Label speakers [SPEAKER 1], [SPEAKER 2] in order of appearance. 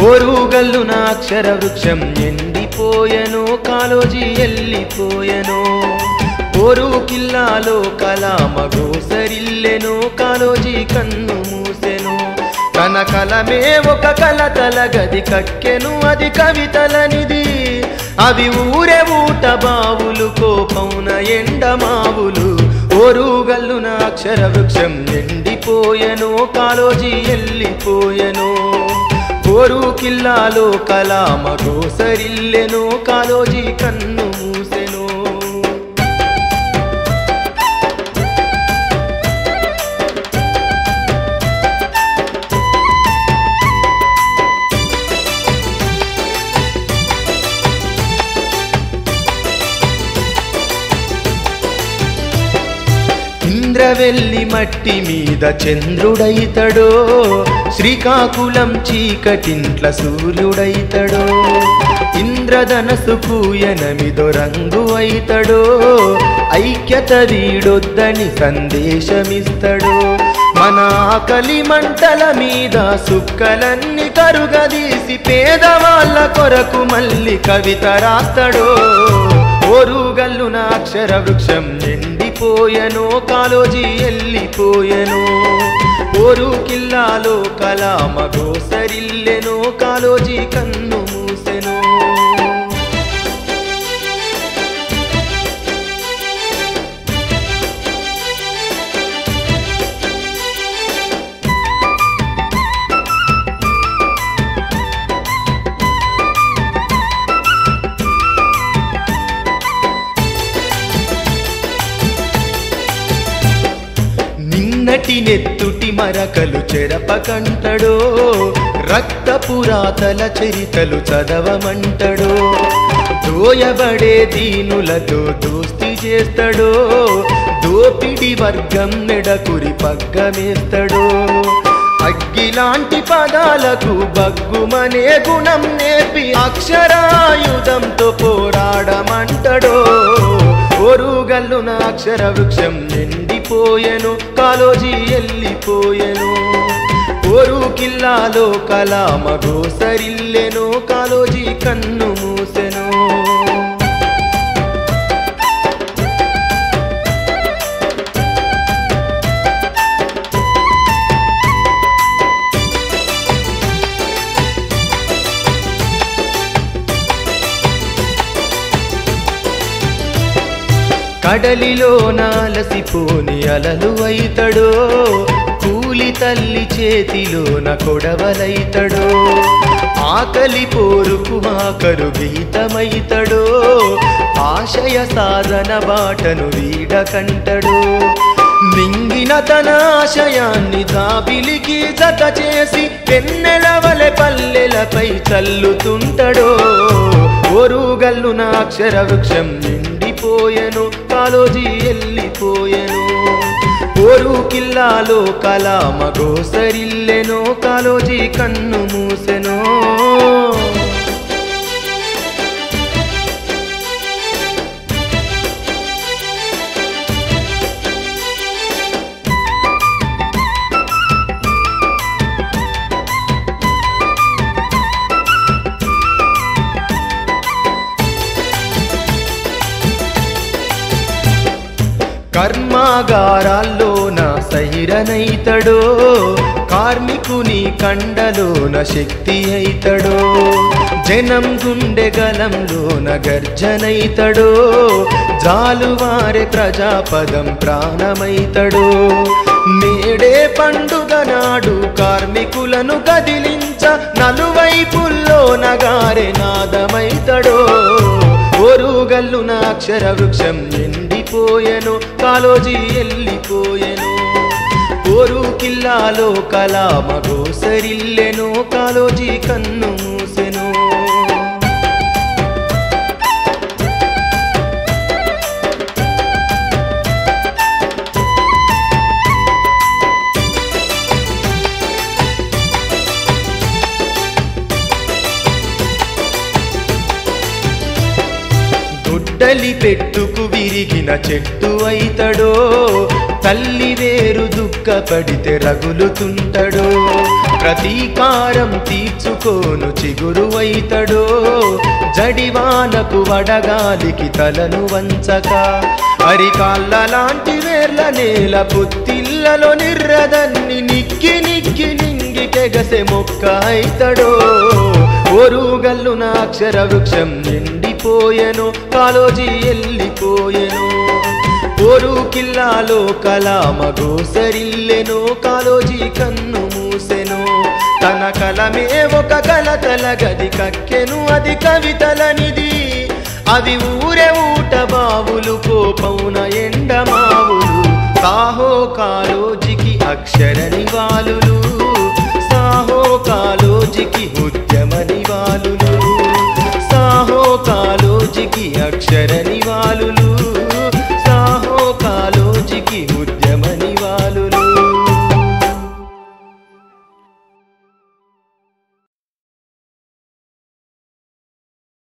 [SPEAKER 1] ఓరుగల్లున అక్షర వృక్షం ఎండిపోయెను కాలోజీ ఎల్లిపోయెను ఓరు కిల్లాలో కలామగో సరిల్లెను కాలోజీ కన్ను మూసెను తన కలమే ఒక కలతల గది కక్కెను అది కవితలనిది అవి ఊరే ఊట బావులు కోపౌన ఎండమావులు ఓరుగల్లున అక్షర వృక్షం ఎండిపోయెను కాలోజీ ఎల్లిపోయెను ఓరు కిల్లాలో కలామగో సరిల్లెను కాలోజీ కన్ను మూసెను ఇంద్రవెల్లి మట్టి మీద చంద్రుడైతడో శ్రీకాకుళం చీకటింట్ల సూర్యుడైతడో ఇంద్రధనసుకు ఎనమిదో రంగు అయితడో ఐక్యత వీడొద్దని సందేశమిస్తడో మన ఆకలి మంటల మీద సుక్కలన్నీ కరుగదీసి పేదవాళ్ళ కొరకు మళ్ళీ కవిత రాస్తాడో ఓరుగల్లున అక్షర వృక్షం ఎండిపోయెను కాలోజీ ఎల్లిపోయెను ఓరు కిల్లాలో కలామగో సరిల్లెను కాలోజీ కన్ను మూసెను నిన్నటి నెత్తుటి మరకలు చెరపకంటడో రక్త పురాతల చరితలు చదవమంటడో దోయబడే దీనులతో దోస్తి చేస్తాడో దోపిడి వర్గం మెడకురి పగ్గమేస్తాడో అగ్గిలాంటి పదాలకు బగ్గుమనే గుణం నేర్పి అక్షరాయుధంతో పోరాడమంటడో ఓరుగల్లున అక్షర వృక్షం ఎండిపోయెను కాలోజీ ఎల్లిపోయెను ఓరు కిల్లాలో కలామగో సరిల్లెను కాలోజీ కన్ను మూసెను కడలిలో నాలసిపోని అలలు అయితడో కూలి తల్లి చేతిలోన కొడవలైతడో ఆకలి పోరుకు ఆకరు గీతమైతడో ఆశయ సాధన బాటను వీడకంటడో మింగిన తన ఆశయాన్ని దాబిలికి జత చేసి వెన్నెలవలె పల్లెలపై చల్లుతుంటడో ఓరుగల్లున అక్షర వృక్షం నిండిపోయెను కాలోజీ ఎల్లిపోయెను ఓరు కిల్లాలో కలామగో సరిల్లెను కాలోజీ కన్ను మూసెను కర్మాగారాల్లోన సైరనైతడో కార్మికుని కండలోన శక్తి అయితడో జనం గుండె గలంలోన గర్జనైతడో జాలువారే ప్రజాపదం ప్రాణమైతడో మేడే పండుగ నాడు కార్మికులను కదిలించ నలువైపుల్లో నగారె నాదమైతడో ఓరుగల్లున అక్షర వృక్షం ఎండిపోయెను కాలోజీ ఎల్లిపోయెను ఓరు కిల్లాలో కలామగో సరిల్లెను కాలోజీ కన్ను మూసెను గొడ్డలి పెట్టుకు విరిగిన చెట్టు అయితడో తల్లి వేరు దుఃఖపడితే రగులుతుంటడో ప్రతీకారం తీర్చుకోను చిగురు అయితడో జడివానకు వడగాలికి తలను వంచక అరికాళ్ళ లాంటి వేర్ల నేల పుత్తిల్లలో నిర్రదన్ని నిక్కి నిక్కి నింగికెగసె మొక్క అయితడో ఓరుగల్లున అక్షర వృక్షం నిండిపోయెను కాలోజీ ఎల్లిపోయెను ఓరు కిల్లాలో కలామగోసరిల్లెను కాలోజీ కన్ను మూసెను తన కలమే ఒక కలతల గది కక్కెను అది కవితలనిది అవి ఊరే ఊట బావులు కోపౌన ఎండమావులు సాహో కాలోజికి అక్షర నివాళులు సాహో కాలోజికి ఉద్యమ నివాళులు సాహో కాలోజికి అక్షర నివాళులు